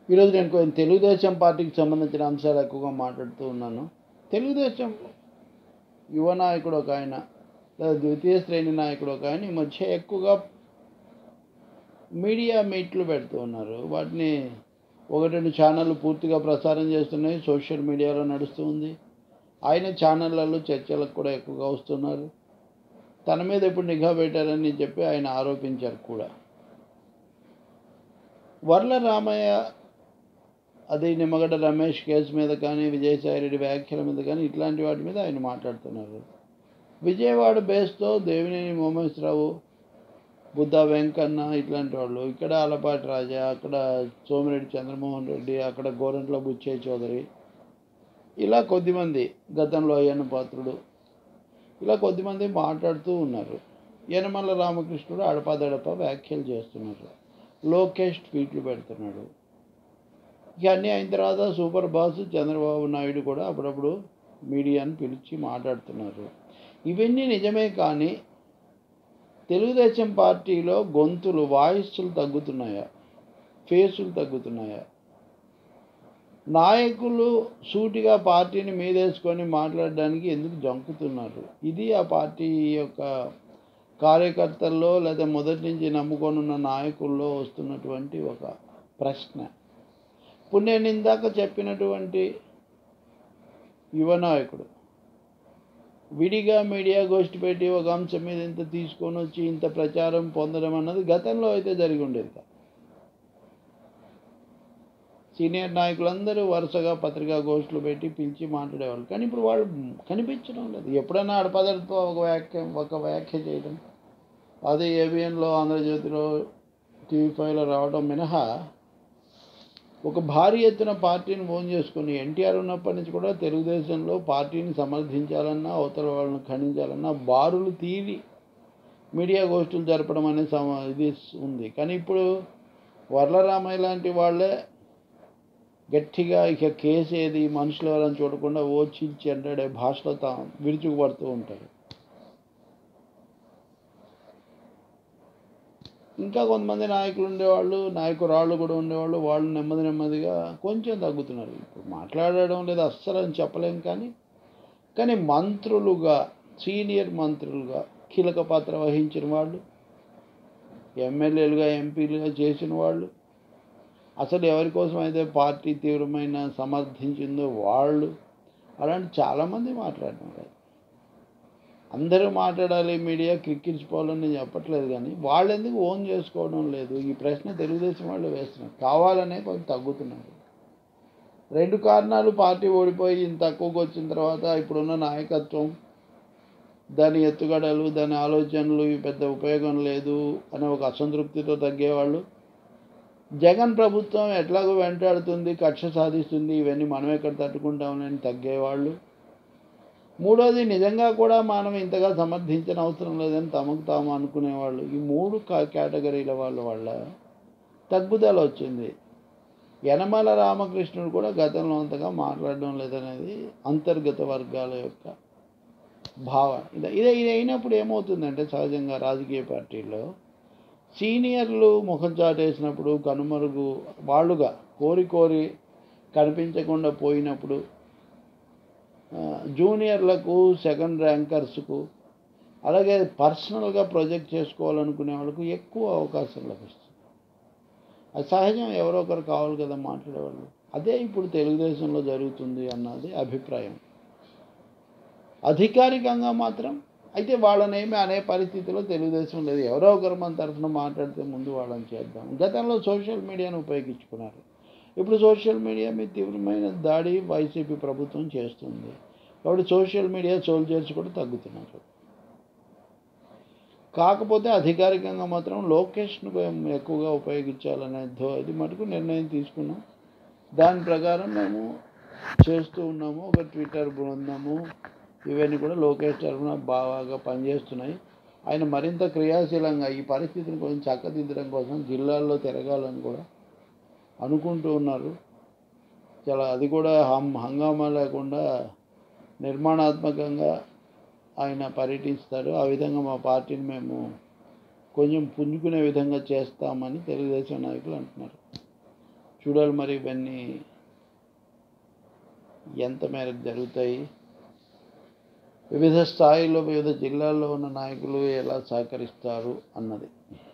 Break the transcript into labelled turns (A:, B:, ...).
A: ఈరోజు నేను కొంచెం తెలుగుదేశం పార్టీకి సంబంధించిన అంశాలు ఎక్కువగా మాట్లాడుతూ ఉన్నాను తెలుగుదేశం యువ నాయకుడు ఒక ఆయన లేదా ద్వితీయ శ్రేణి నాయకుడు ఒక ఆయన ఈ మధ్య ఎక్కువగా మీడియా మీట్లు పెడుతూ ఉన్నారు వాటిని ఒకటి రెండు ఛానళ్ళు పూర్తిగా ప్రసారం చేస్తున్నాయి సోషల్ మీడియాలో నడుస్తూ ఉంది ఆయన ఛానళ్ళలో చర్చలకు కూడా ఎక్కువగా వస్తున్నారు తన మీద ఇప్పుడు నిఘా పెట్టారని చెప్పి ఆయన ఆరోపించారు కూడా వర్ల రామయ్య అది నిమ్మగడ్డ రమేష్ కేసు మీద కానీ విజయసాయిరెడ్డి వ్యాఖ్యల మీద కానీ ఇట్లాంటి వాటి మీద ఆయన మాట్లాడుతున్నారు విజయవాడ బేస్తో దేవినేని మోమేశ్వరరావు బుద్ధ వెంకన్న ఇట్లాంటి వాళ్ళు ఇక్కడ అలపాటి రాజా అక్కడ సోమిరెడ్డి చంద్రమోహన్ రెడ్డి అక్కడ గోరంట్ల బుచ్చయ్య చౌదరి ఇలా కొద్దిమంది గతంలో అయ్యన్న పాత్రుడు ఇలా కొద్దిమంది మాట్లాడుతూ ఉన్నారు యనమల రామకృష్ణుడు అడపాదడప వ్యాఖ్యలు చేస్తున్నారు లోకేష్ ట్వీట్లు పెడుతున్నాడు ఇక అన్నీ అయిన తర్వాత సూపర్ బాస్ చంద్రబాబు నాయుడు కూడా అప్పుడప్పుడు మీడియాని పిలిచి మాట్లాడుతున్నారు ఇవన్నీ నిజమే కానీ తెలుగుదేశం పార్టీలో గొంతులు వాయిస్లు తగ్గుతున్నాయా ఫేసులు తగ్గుతున్నాయా నాయకులు సూటిగా పార్టీని మీదేసుకొని మాట్లాడడానికి ఎందుకు జంకుతున్నారు ఇది ఆ పార్టీ యొక్క కార్యకర్తల్లో లేదా మొదటి నుంచి నమ్ముకొని ఉన్న నాయకుల్లో వస్తున్నటువంటి ఒక ప్రశ్న ఇప్పుడు నేను ఇందాక చెప్పినటువంటి యువ నాయకుడు విడిగా మీడియా గోష్ఠి పెట్టి ఒక అంశం మీద ఇంత తీసుకొని వచ్చి ఇంత ప్రచారం పొందడం అన్నది గతంలో అయితే జరిగి ఉండేది కాదు సీనియర్ నాయకులందరూ వరుసగా పత్రికా గోష్ఠులు పెట్టి పిలిచి మాట్లాడేవాళ్ళు కానీ ఇప్పుడు వాళ్ళు కనిపించడం లేదు ఎప్పుడైనా అడపదడప ఒక వ్యాఖ్య ఒక వ్యాఖ్య చేయడం అదే ఏబిఎన్లో ఆంధ్రజ్యోతిలో టీవీ ఫైవ్లో రావడం మినహా ఒక భారీ ఎత్తున పార్టీని ఓన్ చేసుకుని ఎన్టీఆర్ ఉన్నప్పటి నుంచి కూడా తెలుగుదేశంలో పార్టీని సమర్థించాలన్నా అవతల వాళ్ళని ఖండించాలన్నా బారులు తీరి మీడియా గోష్ఠులు జరపడం అనే సమ ఇది ఉంది కానీ ఇప్పుడు వర్లరామయ్య లాంటి వాళ్ళే గట్టిగా ఇక కేసు ఏది మనుషులు ఎవరని చూడకుండా ఓచించి అంటాడే భాషలో తా విరుచుకుపడుతూ ఉంటారు ఇంకా కొంతమంది నాయకులు ఉండేవాళ్ళు నాయకురాళ్ళు కూడా ఉండేవాళ్ళు వాళ్ళు నెమ్మది నెమ్మదిగా కొంచెం తగ్గుతున్నారు ఇప్పుడు మాట్లాడడం లేదు అస్సలు అని చెప్పలేం కానీ కానీ మంత్రులుగా సీనియర్ మంత్రులుగా కీలక పాత్ర వహించిన వాళ్ళు ఎమ్మెల్యేలుగా ఎంపీలుగా చేసిన వాళ్ళు అసలు ఎవరి కోసం అయితే పార్టీ తీవ్రమైన సమర్థించిందో వాళ్ళు అలాంటి చాలామంది మాట్లాడినారు అందరూ మాట్లాడాలి మీడియా క్రిక్కించుకోవాలని నేను చెప్పట్లేదు కానీ వాళ్ళు ఎందుకు ఓన్ చేసుకోవడం లేదు ఈ ప్రశ్న తెలుగుదేశం వాళ్ళు వేస్తున్నారు కావాలనే కొంచెం తగ్గుతున్నారు రెండు కారణాలు పార్టీ ఓడిపోయి ఇంత తక్కువకి వచ్చిన తర్వాత ఇప్పుడున్న నాయకత్వం దాని ఎత్తుగడలు దాని ఆలోచనలు ఇవి పెద్ద ఉపయోగం లేదు అనే ఒక అసంతృప్తితో తగ్గేవాళ్ళు జగన్ ప్రభుత్వం ఎట్లాగో వెంటాడుతుంది కక్ష సాధిస్తుంది ఇవన్నీ మనం ఎక్కడ తట్టుకుంటామని తగ్గేవాళ్ళు మూడోది నిజంగా కూడా మనం ఇంతగా సమర్థించిన అవసరం లేదని తమకు తాము అనుకునేవాళ్ళు ఈ మూడు కేటగిరీల వాళ్ళ వల్ల తగ్గుదల వచ్చింది యనమల రామకృష్ణుడు కూడా గతంలో అంతగా మాట్లాడడం లేదనేది అంతర్గత వర్గాల యొక్క భావన ఇది ఇదే ఇది అయినప్పుడు ఏమవుతుందంటే సహజంగా రాజకీయ పార్టీల్లో సీనియర్లు ముఖం చాటేసినప్పుడు కనుమరుగు వాళ్ళుగా కోరి కోరి కనిపించకుండా పోయినప్పుడు జూనియర్లకు సెకండ్ ర్యాంకర్స్కు అలాగే పర్సనల్గా ప్రొజెక్ట్ చేసుకోవాలనుకునే వాళ్ళకు ఎక్కువ అవకాశం లభిస్తుంది అది సహజం ఎవరో ఒకరు కావాలి కదా మాట్లాడేవాళ్ళు అదే ఇప్పుడు తెలుగుదేశంలో జరుగుతుంది అన్నది అభిప్రాయం అధికారికంగా మాత్రం అయితే వాళ్ళనేమి అనే పరిస్థితిలో తెలుగుదేశం లేదు ఎవరో ఒకరు మన తరఫున మాట్లాడితే ముందు వాళ్ళని చేద్దాం గతంలో సోషల్ మీడియాను ఉపయోగించుకున్నారు ఇప్పుడు సోషల్ మీడియా మీద తీవ్రమైన దాడి వైసీపీ ప్రభుత్వం చేస్తుంది కాబట్టి సోషల్ మీడియా సోల్జర్స్ కూడా తగ్గుతున్నారు కాకపోతే అధికారికంగా మాత్రం లోకేష్ను ఎక్కువగా ఉపయోగించాలనే ఇది మటుకు నిర్ణయం తీసుకున్నాం దాని ప్రకారం మేము చేస్తూ ఉన్నాము ఒక ట్విట్టర్ బృందము ఇవన్నీ కూడా లోకేష్ తరఫున బాగా పనిచేస్తున్నాయి ఆయన మరింత క్రియాశీలంగా ఈ పరిస్థితిని కొంచెం చక్కదిద్దడం కోసం జిల్లాల్లో తిరగాలని కూడా అనుకుంటూ ఉన్నారు చాలా అది కూడా హం హంగామా లేకుండా నిర్మాణాత్మకంగా ఆయన పర్యటిస్తారు ఆ విధంగా మా పార్టీని మేము కొంచెం పుంజుకునే విధంగా చేస్తామని తెలుగుదేశం నాయకులు అంటున్నారు చూడాలి మరి ఇవన్నీ ఎంత మేరకు జరుగుతాయి వివిధ స్థాయిలో వివిధ జిల్లాల్లో ఉన్న నాయకులు ఎలా సహకరిస్తారు అన్నది